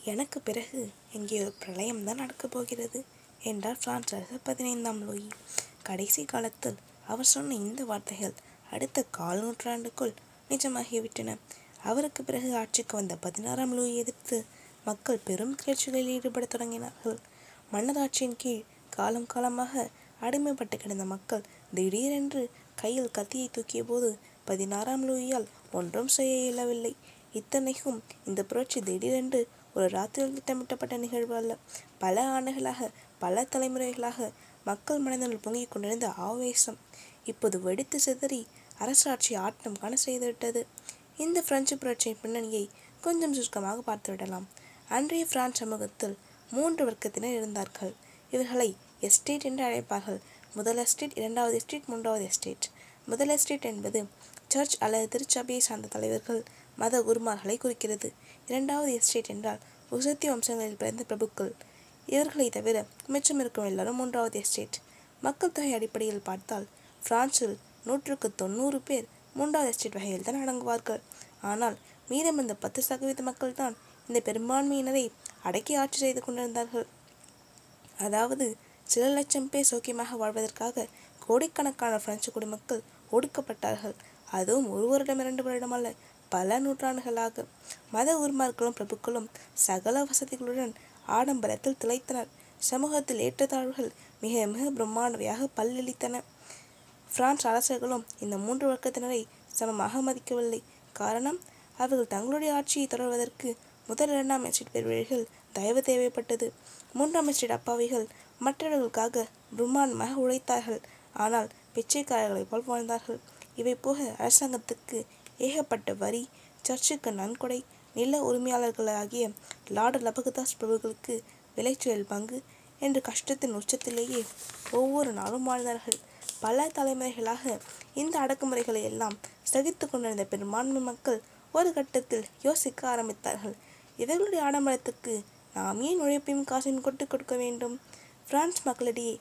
எனக்கு பிறகு இங்கே ஒரு பிரளயம் தான் நடக்கப் போகிறது என்றார் பிரான்ஸ் அரசர் பதினைந்தாம் லூயி கடைசி காலத்தில் அவர் சொன்ன இந்த வார்த்தைகள் அடுத்த கால் நூற்றாண்டுக்குள் நிஜமாகிவிட்டன அவருக்கு பிறகு ஆட்சிக்கு வந்த பதினாறாம் லூயி எதிர்த்து மக்கள் பெரும் கிளர்ச்சிகளில் ஈடுபடத் தொடங்கினார்கள் மன்னராட்சியின் கீழ் காலம் காலமாக அடிமைப்பட்டு கிடந்த மக்கள் திடீரென்று கையில் கத்தியை தூக்கிய போது பதினாறாம் லூயியால் ஒன்றும் செய்ய இயலவில்லை இத்தனைக்கும் இந்த புரட்சி திடீரென்று ஒரு ராத்திரியில் திட்டமிட்டப்பட்ட நிகழ்வு அல்ல பல ஆண்டுகளாக பல தலைமுறைகளாக மக்கள் மனதில் பொங்கிக் கொண்டிருந்த ஆவேசம் இப்போது வெடித்து சிதறி அரசாட்சி ஆட்டம் காண செய்துவிட்டது இந்த பிரெஞ்சு புரட்சியின் பின்னணியை கொஞ்சம் சுருக்கமாக பார்த்துவிடலாம் அன்றைய பிரான்ஸ் சமூகத்தில் மூன்று வர்க்கத்தினர் இருந்தார்கள் இவர்களை எஸ்டேட் என்று அழைப்பார்கள் முதல் எஸ்டேட் இரண்டாவது எஸ்டேட் மூன்றாவது எஸ்டேட் முதல் எஸ்டேட் என்பது சர்ச் அல்லது திருச்சபையை சார்ந்த தலைவர்கள் மத குருமார்களை குறிக்கிறது இரண்டாவது எஸ்டேட் என்றால் உசத்தி வம்சங்களில் பிறந்த பிரபுக்கள் இவர்களை தவிர மிச்சம் இருக்கும் எல்லாரும் மூன்றாவது எஸ்டேட் மக்கள் தொகை அடிப்படையில் பார்த்தால் பிரான்சில் நூற்றுக்கு தொண்ணூறு பேர் மூன்றாவது எஸ்டேட் வகையில் தான் அடங்குவார்கள் ஆனால் மீதம் இந்த பத்து சதவீத மக்கள் தான் இந்த பெரும்பான்மையினரை அடக்கி ஆட்சி செய்து கொண்டிருந்தார்கள் அதாவது சில லட்சம் பேர் சௌக்கியமாக வாழ்வதற்காக கோடிக்கணக்கான பிரெஞ்சு குடிமக்கள் ஒடுக்கப்பட்டார்கள் அதுவும் ஒரு வருடம் இரண்டு வருடம் அல்ல பல நூற்றாண்டுகளாக மத உருமார்களும் பிரபுக்களும் சகல வசதிகளுடன் ஆடம்பரத்தில் திளைத்தனர் சமூகத்தில் ஏற்றத்தாழ்வுகள் மிக மிக பிரம்மாண்டவையாக பல்லளித்தன பிரான்ஸ் அரசர்களும் இந்த மூன்று வர்க்கத்தினரை சமமாக மதிக்கவில்லை காரணம் அவர்கள் தங்களுடைய ஆட்சியை தொடர்வதற்கு முதல் இரண்டாம் எஸ்டேட் பெறுவீர்கள் தயவு தேவைப்பட்டது மூன்றாம் எஸ்டேட் அப்பாவிகள் மற்றவர்களுக்காக பிரம்மாண்டமாக உழைத்தார்கள் ஆனால் பிச்சைக்காரர்களைப் போல் வாழ்ந்தார்கள் இவை போக அரசாங்கத்துக்கு ஏகப்பட்ட வரி சர்ச்சுக்கு நன்கொடை நில உரிமையாளர்களாகிய லார்டு லபகதாஸ் பிரபுக்களுக்கு விளைச்சலில் பங்கு என்று கஷ்டத்தின் உச்சத்திலேயே ஒவ்வொரு நாளும் வாழ்ந்தார்கள் பல தலைமுறைகளாக இந்த அடக்குமுறைகளை எல்லாம் சகித்து கொண்டிருந்த பெரும்பான்மை மக்கள் ஒரு கட்டத்தில் யோசிக்க ஆரம்பித்தார்கள் இவர்களுடைய ஆடம்பரத்துக்கு நாம் ஏன் உழைப்பையும் காசையும் கொட்டு கொடுக்க வேண்டும் பிரான்ஸ் மக்களிடையே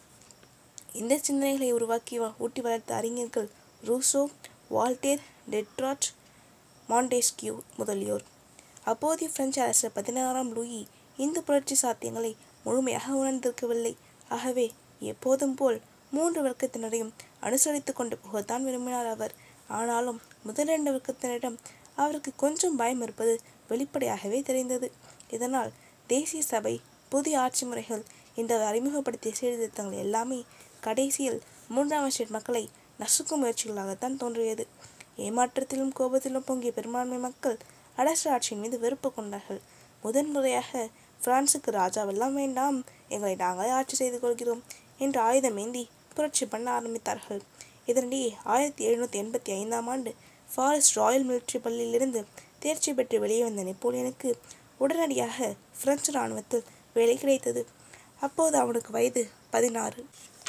இந்த சிந்தனைகளை உருவாக்கி வ- ஊட்டி வளர்த்த அறிஞர்கள் ரூசோ வால்டேர் டெட்ராட் மாண்டேஸ்கியூ முதலியோர் அப்போதைய பிரெஞ்சு அரசர் பதினாறாம் லூயி இந்த புரட்சி சாத்தியங்களை முழுமையாக உணர்ந்திருக்கவில்லை ஆகவே எப்போதும் போல் மூன்று வர்க்கத்தினரையும் அனுசரித்து கொண்டு போகத்தான் விரும்பினார் அவர் ஆனாலும் முதல் இரண்டு வர்க்கத்தினரிடம் அவருக்கு கொஞ்சம் பயம் இருப்பது வெளிப்படையாகவே தெரிந்தது இதனால் தேசிய சபை புதிய ஆட்சி முறைகள் இந்த அறிமுகப்படுத்திய சீர்திருத்தங்கள் எல்லாமே கடைசியில் மூன்றாம் எஸ்டேட் மக்களை நசுக்கும் முயற்சிகளாகத்தான் தோன்றியது ஏமாற்றத்திலும் கோபத்திலும் பொங்கிய பெரும்பான்மை மக்கள் அரசு ஆட்சியின் மீது வெறுப்பு கொண்டார்கள் முதன்முறையாக பிரான்சுக்கு ராஜாவெல்லாம் வேண்டாம் எங்களை நாங்களே ஆட்சி செய்து கொள்கிறோம் என்று ஆயுதமேந்தி புரட்சி பண்ண ஆரம்பித்தார்கள் இதனிடையே ஆயிரத்தி எழுநூற்றி எண்பத்தி ஐந்தாம் ஆண்டு ஃபாரஸ்ட் ராயல் மிலிட்டரி பள்ளியிலிருந்து தேர்ச்சி பெற்று வெளியே வந்த நெப்போலியனுக்கு உடனடியாக பிரெஞ்சு இராணுவத்தில் வேலை கிடைத்தது அப்போது அவனுக்கு வயது பதினாறு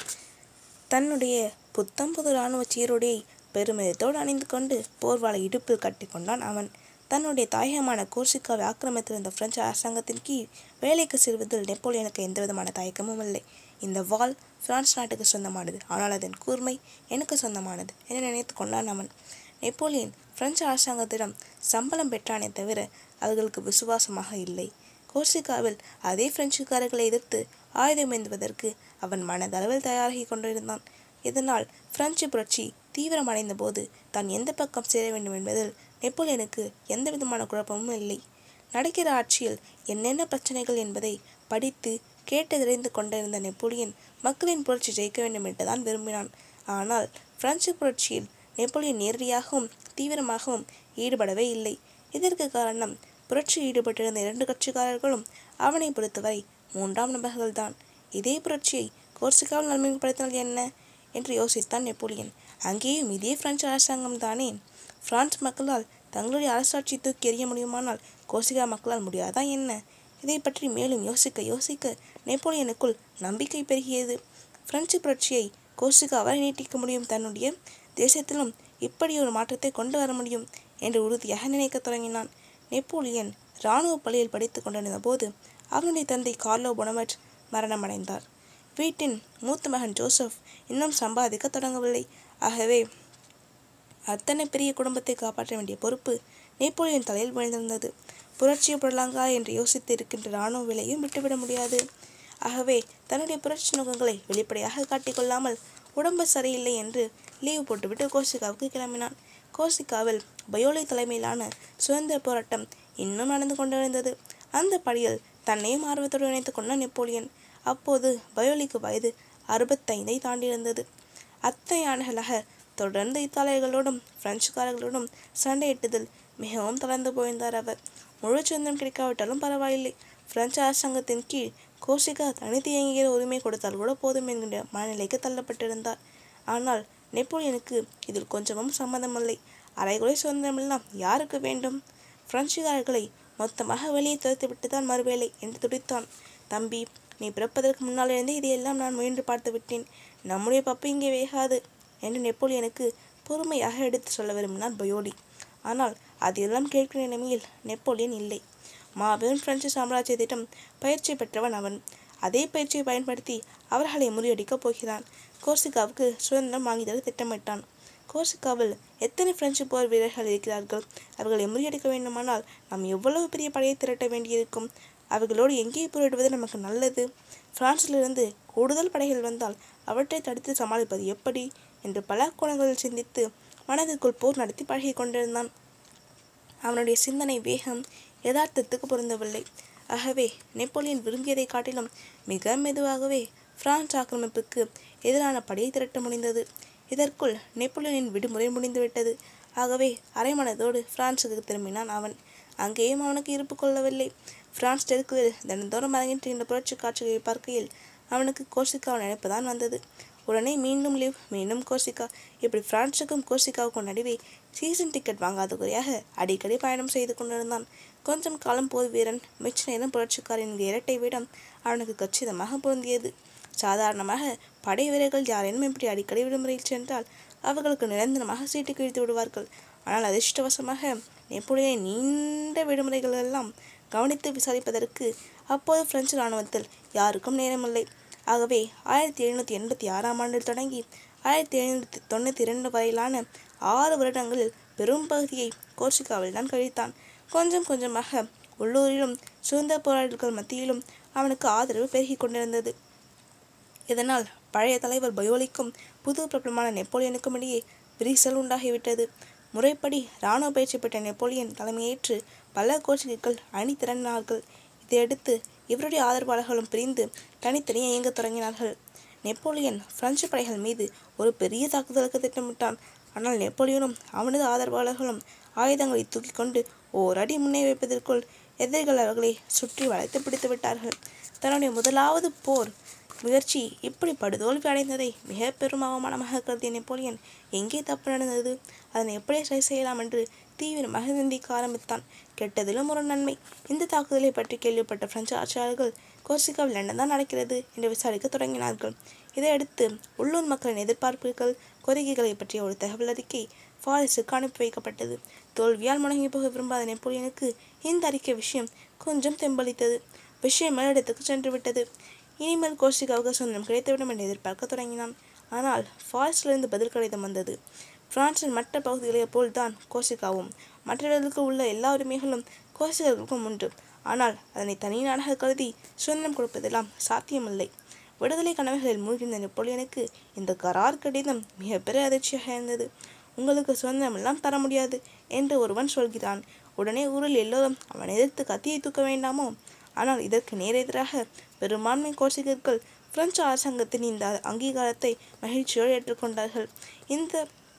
தன்னுடைய புத்தம் புது இராணுவ சீருடையை பெருமிதத்தோடு அணிந்து கொண்டு போர்வாளை இடுப்பில் கட்டிக்கொண்டான் அவன் தன்னுடைய தாயகமான கோர்சிக்காவை ஆக்கிரமித்திருந்த பிரெஞ்சு அரசாங்கத்தின் கீழ் வேலைக்கு செல்வதில் நெப்போலியனுக்கு எந்தவிதமான தயக்கமும் இல்லை இந்த வாள் பிரான்ஸ் நாட்டுக்கு சொந்தமானது ஆனால் அதன் கூர்மை எனக்கு சொந்தமானது என நினைத்து கொண்டான் அவன் நெப்போலியன் பிரெஞ்சு அரசாங்கத்திடம் சம்பளம் பெற்றானே தவிர அவர்களுக்கு விசுவாசமாக இல்லை கோர்சிகாவில் அதே பிரெஞ்சுக்காரர்களை எதிர்த்து ஆயுதம் ஏந்துவதற்கு அவன் மனதளவில் தயாராகி கொண்டிருந்தான் இதனால் பிரெஞ்சு புரட்சி தீவிரமடைந்த போது தான் எந்த பக்கம் சேர வேண்டும் என்பதில் நெப்போலியனுக்கு எந்த விதமான குழப்பமும் இல்லை நடக்கிற ஆட்சியில் என்னென்ன பிரச்சனைகள் என்பதை படித்து கேட்டு தெரிந்து கொண்டிருந்த நெப்போலியன் மக்களின் புரட்சி ஜெயிக்க வேண்டும் என்றுதான் விரும்பினான் ஆனால் பிரெஞ்சு புரட்சியில் நெப்போலியன் நேரடியாகவும் தீவிரமாகவும் ஈடுபடவே இல்லை இதற்கு காரணம் புரட்சியில் ஈடுபட்டிருந்த இரண்டு கட்சிக்காரர்களும் அவனை பொறுத்தவரை மூன்றாம் நபர்கள்தான் இதே புரட்சியை கோர்சிகாவில் நன்மைப்படுத்தினால் என்ன என்று யோசித்தான் நெப்போலியன் அங்கேயும் இதே பிரெஞ்சு அரசாங்கம் தானே பிரான்ஸ் மக்களால் தங்களுடைய அரசாட்சி தூக்கி எறிய முடியுமானால் கோர்சிகா மக்களால் முடியாதா என்ன இதை பற்றி மேலும் யோசிக்க யோசிக்க நெப்போலியனுக்குள் நம்பிக்கை பெருகியது பிரெஞ்சு புரட்சியை கோர்சிகா வரை நீட்டிக்க முடியும் தன்னுடைய தேசத்திலும் இப்படி ஒரு மாற்றத்தை கொண்டு வர முடியும் என்று உறுதியாக நினைக்கத் தொடங்கினான் நெப்போலியன் இராணுவ பள்ளியில் படித்துக் கொண்டிருந்த போது அவனுடைய தந்தை கார்லோ பொனமட் மரணமடைந்தார் வீட்டின் மூத்த மகன் ஜோசப் இன்னும் சம்பாதிக்க தொடங்கவில்லை ஆகவே அத்தனை பெரிய குடும்பத்தை காப்பாற்ற வேண்டிய பொறுப்பு நெப்போலியன் தலையில் விழுந்திருந்தது புரட்சியை போடலாங்கா என்று யோசித்து இருக்கின்ற இராணுவ வேலையும் விட்டுவிட முடியாது ஆகவே தன்னுடைய புரட்சி நோக்கங்களை வெளிப்படையாக காட்டிக்கொள்ளாமல் உடம்பு சரியில்லை என்று லீவு போட்டுவிட்டு கோர்சிகாவுக்கு கிளம்பினான் கோர்சிகாவில் பயோலி தலைமையிலான சுதந்திர போராட்டம் இன்னும் நடந்து கொண்டிருந்தது அந்த படியில் தன்னையும் ஆர்வத்தோடு இணைத்துக் கொண்ட நெப்போலியன் அப்போது பயோலிக்கு வயது அறுபத்தைந்தை தாண்டியிருந்தது அத்தனை ஆண்டுகளாக தொடர்ந்து இத்தாலியர்களோடும் பிரெஞ்சுக்காரர்களோடும் சண்டையிட்டதில் மிகவும் தளர்ந்து போயிருந்தார் அவர் முழு சுதந்திரம் கிடைக்காவிட்டாலும் பரவாயில்லை பிரெஞ்சு அரசாங்கத்தின் கீழ் கோர்சிகா தனித்து இயங்குகிற உரிமை கொடுத்தால் கூட போதும் என்கின்ற மனநிலைக்கு தள்ளப்பட்டிருந்தார் ஆனால் நெப்போலியனுக்கு இதில் கொஞ்சமும் சம்மதமில்லை அரைகுறை சுதந்திரமெல்லாம் யாருக்கு வேண்டும் பிரெஞ்சுக்காரர்களை மொத்தமாக வெளியே துரத்திவிட்டு தான் மறுவேளை என்று துடித்தான் தம்பி நீ பிறப்பதற்கு முன்னாலிருந்தே இதையெல்லாம் நான் முயன்று பார்த்து விட்டேன் நம்முடைய பப்பு இங்கே வேகாது என்று நெப்போலியனுக்கு பொறுமையாக எடுத்து சொல்ல விரும்பினார் பயோலி ஆனால் அதையெல்லாம் கேட்கிற நிலைமையில் நெப்போலியன் இல்லை மாபெரும் பிரெஞ்சு சாம்ராஜ்யத்திடம் பயிற்சி பெற்றவன் அவன் அதே பயிற்சியை பயன்படுத்தி அவர்களை முறியடிக்கப் போகிறான் கோர்சிகாவுக்கு சுதந்திரம் வாங்கித்தர திட்டமிட்டான் கோர்சிகாவில் எத்தனை பிரெஞ்சு போர் வீரர்கள் இருக்கிறார்கள் அவர்களை முறியடிக்க வேண்டுமானால் நாம் எவ்வளவு பெரிய படையை திரட்ட வேண்டியிருக்கும் அவர்களோடு எங்கே போரிடுவது நமக்கு நல்லது பிரான்சிலிருந்து கூடுதல் படைகள் வந்தால் அவற்றை தடுத்து சமாளிப்பது எப்படி என்று பல கோணங்களில் சிந்தித்து மனதிற்குள் போர் நடத்தி பழகி கொண்டிருந்தான் அவனுடைய சிந்தனை வேகம் யதார்த்தத்துக்கு பொருந்தவில்லை ஆகவே நெப்போலியன் விரும்பியதை காட்டிலும் மிக மெதுவாகவே பிரான்ஸ் ஆக்கிரமிப்புக்கு எதிரான படையை திரட்ட முடிந்தது இதற்குள் நெப்போலியனின் விடுமுறை முடிந்துவிட்டது ஆகவே அரைமனதோடு பிரான்சுக்கு திரும்பினான் அவன் அங்கேயும் அவனுக்கு இருப்பு கொள்ளவில்லை பிரான்ஸ் தெருக்களில் தினந்தோறும் அரங்கேற்றுகின்ற புரட்சி காட்சிகளை பார்க்கையில் அவனுக்கு கோர்சிகாவை நினைப்புதான் வந்தது உடனே மீண்டும் லீவ் மீண்டும் கோர்சிகா இப்படி பிரான்ஸுக்கும் கோர்சிகாவுக்கும் நடுவே சீசன் டிக்கெட் வாங்காத குறையாக அடிக்கடி பயணம் செய்து கொண்டிருந்தான் கொஞ்சம் காலம் போர் வீரன் மிச்ச நேரம் புரட்சிக்காரின் இரட்டை விடம் அவனுக்கு கச்சிதமாக பொருந்தியது சாதாரணமாக படை வீரர்கள் யாரேனும் இப்படி அடிக்கடி விடுமுறையில் சென்றால் அவர்களுக்கு நிரந்தரமாக சீட்டு கிழித்து விடுவார்கள் ஆனால் அதிர்ஷ்டவசமாக நெப்போலியன் நீண்ட விடுமுறைகள் எல்லாம் கவனித்து விசாரிப்பதற்கு அப்போது பிரெஞ்சு இராணுவத்தில் யாருக்கும் நேரமில்லை ஆகவே ஆயிரத்தி எழுநூற்றி எண்பத்தி ஆறாம் ஆண்டில் தொடங்கி ஆயிரத்தி எழுநூற்றி தொண்ணூற்றி இரண்டு வரையிலான ஆறு வருடங்களில் பெரும் பகுதியை கோர்சிகாவில் தான் கழித்தான் கொஞ்சம் கொஞ்சமாக உள்ளூரிலும் சுதந்திர போராளிகள் மத்தியிலும் அவனுக்கு ஆதரவு பெருகிக் கொண்டிருந்தது இதனால் பழைய தலைவர் பயோலிக்கும் புது பிரபலமான நெப்போலியனுக்கும் இடையே விரிசல் உண்டாகிவிட்டது முறைப்படி இராணுவ பயிற்சி பெற்ற நெப்போலியன் தலைமையேற்று பல கோஷிகள் அணி திரண்டினார்கள் இதையடுத்து இவருடைய ஆதரவாளர்களும் பிரிந்து தனித்தனியே இயங்கத் தொடங்கினார்கள் நெப்போலியன் பிரெஞ்சு படைகள் மீது ஒரு பெரிய தாக்குதலுக்கு திட்டமிட்டான் ஆனால் நெப்போலியனும் அவனது ஆதரவாளர்களும் ஆயுதங்களை தூக்கி கொண்டு ஓரடி முன்னே வைப்பதற்குள் எதிரிகள் அவர்களை சுற்றி வளைத்து பிடித்து விட்டார்கள் தன்னுடைய முதலாவது போர் முயற்சி இப்படி படுதோல்வி அடைந்ததை மிக பெரும் அவமானமாக கருதிய நெப்போலியன் எங்கே தப்பு நடந்தது அதனை எப்படி சரி செய்யலாம் என்று தீவிரமாக சிந்திக்க ஆரம்பித்தான் கெட்டதிலும் ஒரு நன்மை இந்த தாக்குதலை பற்றி கேள்விப்பட்ட பிரெஞ்சு ஆட்சியாளர்கள் கோர்சிகாவில் என்னதான் நடக்கிறது என்று விசாரிக்க தொடங்கினார்கள் இதையடுத்து உள்ளூர் மக்களின் எதிர்பார்ப்புகள் கோரிக்கைகளை பற்றிய ஒரு தகவல் அறிக்கை ஃபாரஸுக்கு அனுப்பி வைக்கப்பட்டது தோல்வியால் முடங்கி போக விரும்பாத நெப்போலியனுக்கு இந்த அறிக்கை விஷயம் கொஞ்சம் தெம்பளித்தது விஷயம் மேலிடத்துக்கு சென்று விட்டது இனிமேல் கோர்சிகாவுக்கு சுதந்திரம் கிடைத்துவிடும் என்று எதிர்பார்க்க தொடங்கினான் ஆனால் ஃபாரஸ்டிலிருந்து பதில் கடிதம் வந்தது பிரான்சின் மற்ற பகுதிகளைப் போல்தான் கோர்சிகாவும் மற்றவர்களுக்கு உள்ள எல்லா உரிமைகளும் கோர்சிகர்களுக்கும் உண்டு ஆனால் அதனை தனி நாடாக கருதி சுதந்திரம் கொடுப்பதெல்லாம் சாத்தியமில்லை விடுதலை கனவுகளில் மூழ்கியிருந்த நெப்போலியனுக்கு இந்த கரார் கடிதம் மிகப்பெரிய அதிர்ச்சியாக இருந்தது உங்களுக்கு சுதந்திரம் எல்லாம் தர முடியாது என்று ஒருவன் சொல்கிறான் உடனே ஊரில் எல்லோரும் அவன் எதிர்த்து கத்தியை தூக்க வேண்டாமோ ஆனால் இதற்கு நேரெதிராக பெரும்பான்மை கோர்சிகர்கள் பிரெஞ்சு அரசாங்கத்தின் இந்த அங்கீகாரத்தை மகிழ்ச்சியோடு ஏற்றுக்கொண்டார்கள் இந்த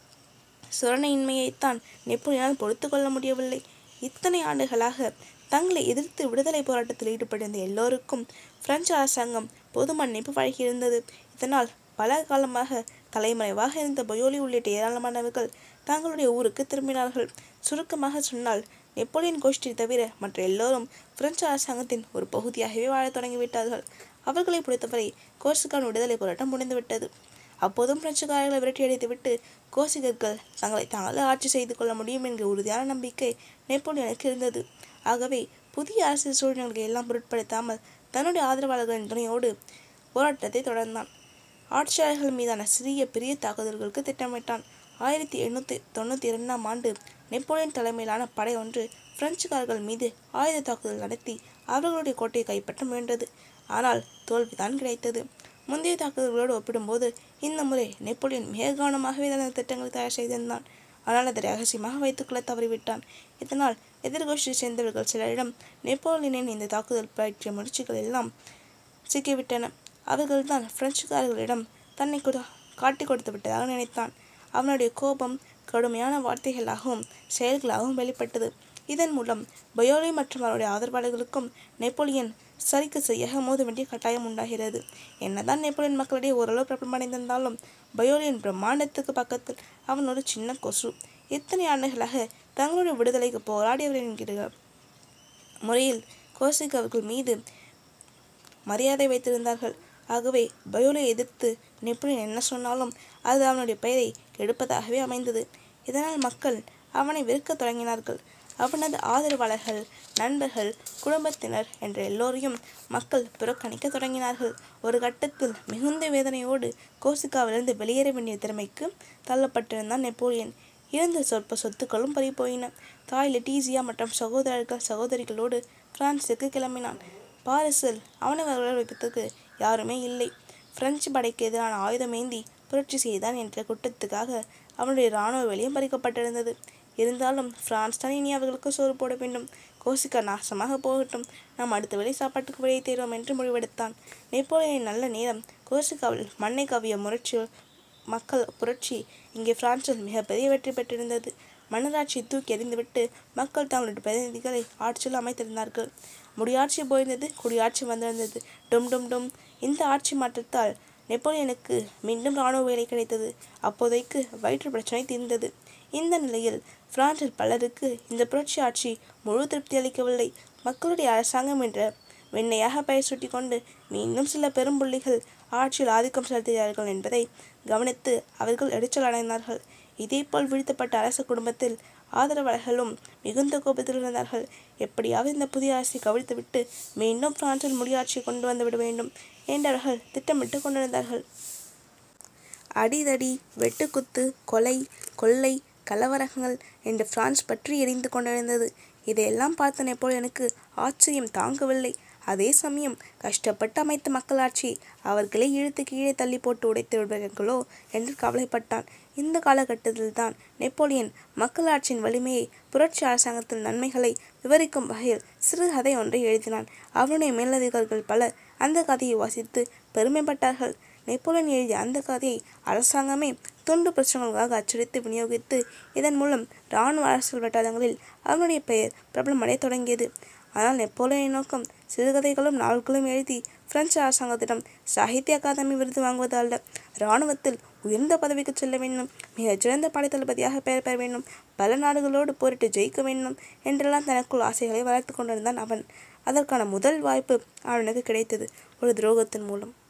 சுரணையின்மையைத்தான் நெப்போலியனால் பொறுத்து கொள்ள முடியவில்லை இத்தனை ஆண்டுகளாக தங்களை எதிர்த்து விடுதலை போராட்டத்தில் ஈடுபட்டிருந்த எல்லோருக்கும் பிரெஞ்சு அரசாங்கம் பொது மன்னிப்பு வழங்கியிருந்தது இதனால் பல காலமாக தலைமறைவாக இருந்த பயோலி உள்ளிட்ட ஏராளமானவர்கள் தங்களுடைய ஊருக்கு திரும்பினார்கள் சுருக்கமாக சொன்னால் நெப்போலியன் கோஷ்டி தவிர மற்ற எல்லோரும் பிரெஞ்சு அரசாங்கத்தின் ஒரு பகுதியாகவே வாழத் தொடங்கிவிட்டார்கள் அவர்களை பொறுத்தவரை கோர்சிகான் விடுதலை போராட்டம் முடிந்துவிட்டது அப்போதும் பிரெஞ்சுக்காரர்களை விரட்டியடித்துவிட்டு கோசிகர்கள் தங்களை தாங்களே ஆட்சி செய்து கொள்ள முடியும் என்கிற உறுதியான நம்பிக்கை நெப்போலியனுக்கு இருந்தது ஆகவே புதிய அரசியல் சூழ்நிலைகளை எல்லாம் பொருட்படுத்தாமல் தன்னுடைய ஆதரவாளர்களின் துணையோடு போராட்டத்தை தொடர்ந்தான் ஆட்சியாளர்கள் மீதான சிறிய பெரிய தாக்குதல்களுக்கு திட்டமிட்டான் ஆயிரத்தி எண்ணூற்றி தொண்ணூற்றி இரண்டாம் ஆண்டு நெப்போலியன் தலைமையிலான படை ஒன்று பிரெஞ்சுக்காரர்கள் மீது ஆயுத தாக்குதல் நடத்தி அவர்களுடைய கோட்டையை கைப்பற்ற முயன்றது ஆனால் தோல்விதான் கிடைத்தது முந்தைய தாக்குதல்களோடு ஒப்பிடும்போது இந்த முறை நெப்போலியன் மிக கவனமாகவே தனது திட்டங்களை தயார் செய்திருந்தான் ஆனால் அதை ரகசியமாக வைத்துக்கொள்ள தவறிவிட்டான் இதனால் எதிர்கோஷ்டியை சேர்ந்தவர்கள் சிலரிடம் நெப்போலியனின் இந்த தாக்குதல் பற்றிய முயற்சிகள் எல்லாம் சிக்கிவிட்டன அவர்கள்தான் பிரெஞ்சுக்காரர்களிடம் தன்னை கூட காட்டிக் கொடுத்து விட்டதாக நினைத்தான் அவனுடைய கோபம் கடுமையான வார்த்தைகளாகவும் செயல்களாகவும் வெளிப்பட்டது இதன் மூலம் பயோலி மற்றும் அவருடைய ஆதரவாளர்களுக்கும் நெப்போலியன் சரிக்கு சரியாக மோத வேண்டிய கட்டாயம் உண்டாகிறது என்னதான் நெப்போலியன் மக்களிடையே ஓரளவு பிரபலமடைந்திருந்தாலும் பயோலியன் பிரம்மாண்டத்துக்கு பக்கத்தில் அவன் ஒரு சின்ன கொசு எத்தனை ஆண்டுகளாக தங்களுடைய விடுதலைக்கு போராடியவர் என்கிற முறையில் கோசிக் அவர்கள் மீது மரியாதை வைத்திருந்தார்கள் ஆகவே பயோலை எதிர்த்து நெப்போலியன் என்ன சொன்னாலும் அது அவனுடைய பெயரை கெடுப்பதாகவே அமைந்தது இதனால் மக்கள் அவனை வெறுக்கத் தொடங்கினார்கள் அவனது ஆதரவாளர்கள் நண்பர்கள் குடும்பத்தினர் என்ற எல்லோரையும் மக்கள் புறக்கணிக்க தொடங்கினார்கள் ஒரு கட்டத்தில் மிகுந்த வேதனையோடு கோசிக்காவிலிருந்து வெளியேற வேண்டிய திறமைக்கு தள்ளப்பட்டிருந்தான் நெப்போலியன் இருந்த சொற்ப சொத்துக்களும் பறிபோயின தாய் லெட்டீசியா மற்றும் சகோதரர்கள் சகோதரிகளோடு பிரான்சுக்கு கிளம்பினான் பாரிஸில் அவனை வரவேற்பதற்கு யாருமே இல்லை பிரெஞ்சு படைக்கு எதிரான ஆயுதமேந்தி புரட்சி செய்தான் என்ற குற்றத்துக்காக அவனுடைய இராணுவ வேலையும் பறிக்கப்பட்டிருந்தது இருந்தாலும் பிரான்ஸ் தான் இனி அவர்களுக்கு சோறு போட வேண்டும் கோசிக்கா நாசமாக போகட்டும் நாம் அடுத்த வேளை சாப்பாட்டுக்கு வழியை தேடுவோம் என்று முடிவெடுத்தான் நெப்போலியனின் நல்ல நேரம் கோசிக்காவில் மண்ணை கவிய முரட்சி மக்கள் புரட்சி இங்கே பிரான்சில் மிகப்பெரிய வெற்றி பெற்றிருந்தது மன்னராட்சியை தூக்கி எறிந்துவிட்டு மக்கள் தங்களுடைய பிரதிநிதிகளை ஆட்சியில் அமைத்திருந்தார்கள் முடியாட்சி போயிருந்தது குடியாட்சி வந்திருந்தது டும் டும் டும் இந்த ஆட்சி மாற்றத்தால் நெப்போலியனுக்கு மீண்டும் இராணுவ வேலை கிடைத்தது அப்போதைக்கு வயிற்று பிரச்சனை தீர்ந்தது இந்த நிலையில் பிரான்சில் பலருக்கு இந்த புரட்சி ஆட்சி முழு திருப்தி அளிக்கவில்லை மக்களுடைய அரசாங்கம் என்ற வெண்ணையாக பெயர் சூட்டிக்கொண்டு மீண்டும் சில பெரும்புள்ளிகள் ஆட்சியில் ஆதிக்கம் செலுத்துகிறார்கள் என்பதை கவனித்து அவர்கள் எரிச்சல் அடைந்தார்கள் இதேபோல் வீழ்த்தப்பட்ட அரச குடும்பத்தில் ஆதரவாளர்களும் மிகுந்த கோபத்தில் இருந்தார்கள் எப்படியாவது இந்த புதிய அரசை கவிழ்த்துவிட்டு மீண்டும் பிரான்சில் முடியாட்சியை கொண்டு வந்துவிட வேண்டும் என்றவர்கள் திட்டமிட்டு கொண்டிருந்தார்கள் அடிதடி வெட்டுக்குத்து கொலை கொள்ளை கலவரங்கள் என்று பிரான்ஸ் பற்றி எரிந்து கொண்டிருந்தது இதையெல்லாம் பார்த்த நெப்போலியனுக்கு ஆச்சரியம் தாங்கவில்லை அதே சமயம் கஷ்டப்பட்டு அமைத்த மக்களாட்சி அவர்களே இழுத்து கீழே தள்ளி போட்டு உடைத்து விடுவார்களோ என்று கவலைப்பட்டான் இந்த காலகட்டத்தில் தான் நெப்போலியன் மக்களாட்சியின் வலிமையை புரட்சி அரசாங்கத்தின் நன்மைகளை விவரிக்கும் வகையில் சிறுகதை ஒன்றை எழுதினான் அவனுடைய மேலதிகாரிகள் பலர் அந்த கதையை வாசித்து பெருமைப்பட்டார்கள் நெப்போலியன் எழுதிய அந்த கதையை அரசாங்கமே துண்டு பிரசுரங்களுக்காக அச்சடித்து விநியோகித்து இதன் மூலம் இராணுவ அரசியல் வட்டாரங்களில் அவனுடைய பெயர் பிரபலமடைய தொடங்கியது ஆனால் நெப்போலியனின் நோக்கம் சிறுகதைகளும் நாவல்களும் எழுதி பிரெஞ்சு அரசாங்கத்திடம் சாகித்ய அகாதமி விருது வாங்குவது அல்ல இராணுவத்தில் உயர்ந்த பதவிக்கு செல்ல வேண்டும் மிகச்சிறந்த படைத்தளபதியாக பெயர் பெற வேண்டும் பல நாடுகளோடு போரிட்டு ஜெயிக்க வேண்டும் என்றெல்லாம் தனக்குள் ஆசைகளை வளர்த்து கொண்டிருந்தான் அவன் அதற்கான முதல் வாய்ப்பு அவனுக்கு கிடைத்தது ஒரு துரோகத்தின் மூலம்